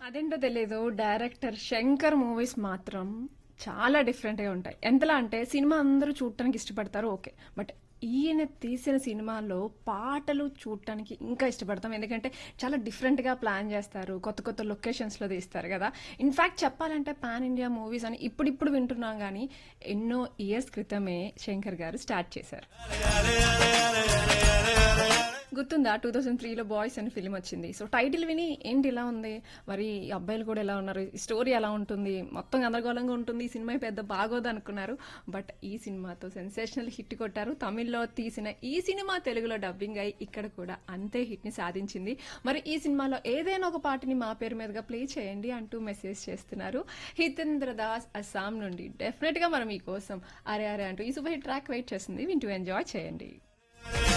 అదేంటో తెలియదు director Shankar movies మాత్రం చాలా డిఫరెంట్గా ఉంటాయి ఎంతలా అంటే సినిమా అందరూ చూడటానికి ఇష్టపడతారు ఓకే బట్ ఈయన తీసిన సినిమాలో పాటలు చూడటానికి ఇంకా ఇష్టపడతాం ఎందుకంటే చాలా డిఫరెంట్గా ప్లాన్ చేస్తారు కొత్త కొత్త లొకేషన్స్లో తీస్తారు కదా ఇన్ఫ్యాక్ట్ చెప్పాలంటే పాన్ ఇండియా మూవీస్ అని ఇప్పుడిప్పుడు వింటున్నాం కానీ ఎన్నో ఇయర్స్ క్రితమే శంకర్ గారు స్టార్ట్ చేశారు గుర్తుందా టూ థౌసండ్ త్రీలో బాయ్స్ అనే ఫిలిం వచ్చింది సో టైటిల్ విని ఏంటి ఇలా ఉంది మరి ఈ అబ్బాయిలు కూడా ఎలా ఉన్నారు ఈ స్టోరీ ఎలా ఉంటుంది మొత్తం గందరగోళంగా ఉంటుంది ఈ సినిమా పెద్ద బాగోదు అనుకున్నారు బట్ ఈ సినిమాతో సెన్సేషనల్ హిట్ కొట్టారు తమిళ్లో తీసిన ఈ సినిమా తెలుగులో డబ్బింగ్ అయి ఇక్కడ కూడా అంతే హిట్ ని సాధించింది మరి ఈ సినిమాలో ఏదైనా ఒక పాటని మా పేరు మీదుగా ప్లే చేయండి అంటూ మెసేజ్ చేస్తున్నారు హితేంద్ర దాస్ అస్సాం నుండి డెఫినెట్ గా మనం ఈ కోసం అరే అరే అంటూ ఈ సూపర్ హిట్ ట్రాక్ వెయిట్ చేస్తుంది వింటూ ఎంజాయ్ చేయండి